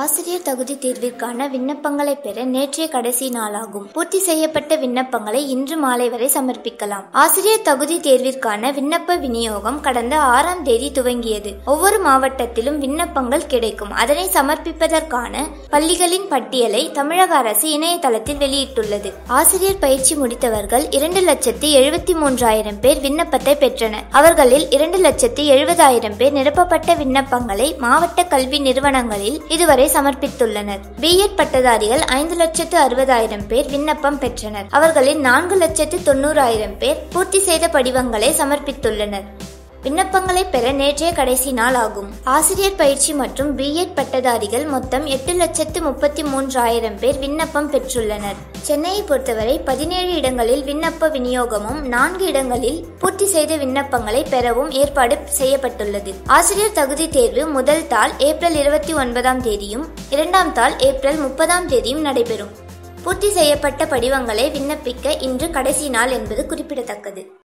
ஆசிரியர் தகுதி தேர்விற்கான விண்ணப்பங்களை பெற நேற்றைய கடைசி நாளாகும் பூர்த்தி செய்யப்பட்ட விண்ணப்பங்களை இன்று மாலை வரை சமர்ப்பிக்கலாம் ஆசிரியர் தகுதி தேர்விற்கான விண்ணப்ப விநியோகம் கடந்த ஆறாம் தேதி துவங்கியது ஒவ்வொரு மாவட்டத்திலும் விண்ணப்பங்கள் கிடைக்கும் அதனை சமர்ப்பிப்பதற்கான பள்ளிகளின் பட்டியலை தமிழக அரசு இணையதளத்தில் வெளியிட்டுள்ளது ஆசிரியர் பயிற்சி முடித்தவர்கள் இரண்டு லட்சத்தி எழுபத்தி மூன்றாயிரம் பேர் விண்ணப்பத்தை பெற்றனர் அவர்களில் இரண்டு லட்சத்தி எழுபதாயிரம் பேர் நிரப்பப்பட்ட விண்ணப்பங்களை மாவட்ட கல்வி நிறுவனங்களில் இதுவரை சமர்ப்பித்துள்ளனர் பிஎட் பட்டதாரிகள் ஐந்து லட்சத்து அறுபதாயிரம் பேர் விண்ணப்பம் பெற்றனர் அவர்களில் நான்கு லட்சத்து தொண்ணூறாயிரம் பேர் பூர்த்தி செய்த படிவங்களை சமர்ப்பித்துள்ளனர் விண்ணப்பங்களை பெற நேற்றைய கடைசி நாள் ஆகும் ஆசிரியர் பயிற்சி மற்றும் பிஎட் பட்டதாரிகள் மொத்தம் எட்டு லட்சத்து முப்பத்தி மூன்றாயிரம் பேர் விண்ணப்பம் பெற்றுள்ளனர் சென்னையை பொறுத்தவரை பதினேழு இடங்களில் விண்ணப்ப விநியோகமும் நான்கு இடங்களில் பூர்த்தி செய்த விண்ணப்பங்களை பெறவும் ஏற்பாடு செய்யப்பட்டுள்ளது ஆசிரியர் தகுதி தேர்வு முதல் தாள் ஏப்ரல் இருபத்தி ஒன்பதாம் தேதியும் இரண்டாம் தாள் ஏப்ரல் முப்பதாம் தேதியும் நடைபெறும் பூர்த்தி செய்யப்பட்ட படிவங்களை விண்ணப்பிக்க இன்று கடைசி நாள் என்பது குறிப்பிடத்தக்கது